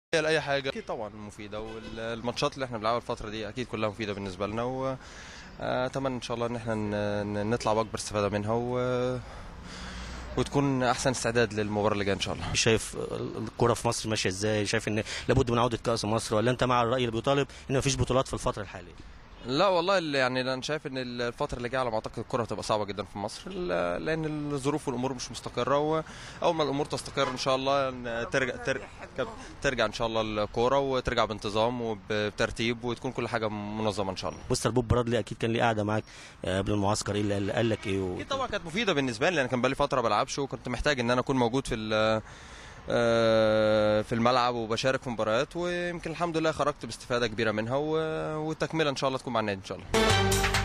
هي لاي حاجه اكيد طبعا مفيده والماتشات اللي احنا بنلعبها الفتره دي اكيد كلها مفيده بالنسبه لنا واتمنى ان شاء الله ان احنا ن- نطلع باكبر استفاده منها و... وتكون احسن استعداد للمباراه اللي جايه ان شاء الله شايف الكرة في مصر ماشية ازاي شايف ان لابد من عودة كأس مصر ولا انت مع الرأي اللي بيطالب ان مفيش بطولات في الفترة الحالية لا والله اللي يعني انا شايف ان الفتره اللي جايه على ما اعتقد الكره هتبقى صعبه جدا في مصر ل- لان الظروف والامور مش مستقره واول ما الامور تستقر ان شاء الله إن ترجع ترجع, ترجع ان شاء الله الكوره وترجع بانتظام وبترتيب وتكون كل حاجه منظمه ان شاء الله مستر بوب برادلي اكيد كان ليه قاعدة معاك آه، قبل المعسكر ايه اللي قال- قال لك ايه و... اكيد طبعا كانت مفيده بالنسبه لي لان كان بقالي فتره بلعبش وكنت محتاج ان انا اكون موجود في ال- آه، في الملعب وبشارك في مباريات ويمكن الحمد لله خرجت باستفاده كبيره منها و- والتكمله ان شاء الله تكون مع النادي ان شاء الله